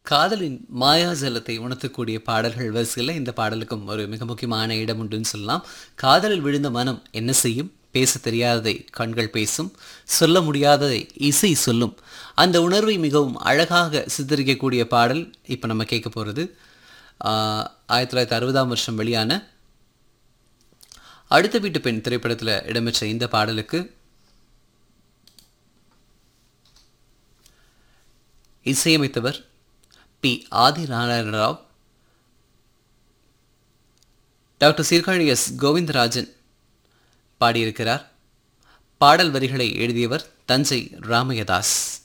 காதலின் மாயாஜலத்தை உணர்த்தக்கூடிய பாடல்கள் வரிசையில் இந்த பாடலுக்கும் ஒரு மிக முக்கியமான இடம் உண்டுன்னு சொல்லலாம் காதலில் விழுந்த மனம் என்ன செய்யும் பேச தெரியாததை கண்கள் பேசும் சொல்ல முடியாததை இசை சொல்லும் அந்த உணர்வை மிகவும் அழகாக சித்தரிக்கக்கூடிய பாடல் இப்போ நம்ம கேட்க போகிறது ஆயிரத்தி தொள்ளாயிரத்தி அறுபதாம் வருஷம் வெளியான அடுத்த வீட்டு பெண் திரைப்படத்தில் இடம்பெற்ற இந்த பாடலுக்கு இசையமைத்தவர் P Adi Narayana Rao doctor Sirkazhi S Govindarajan பாடியிருக்கிறார் பாடல் வரிகளை எழுதியவர் தஞ்சை ராமயதாஸ்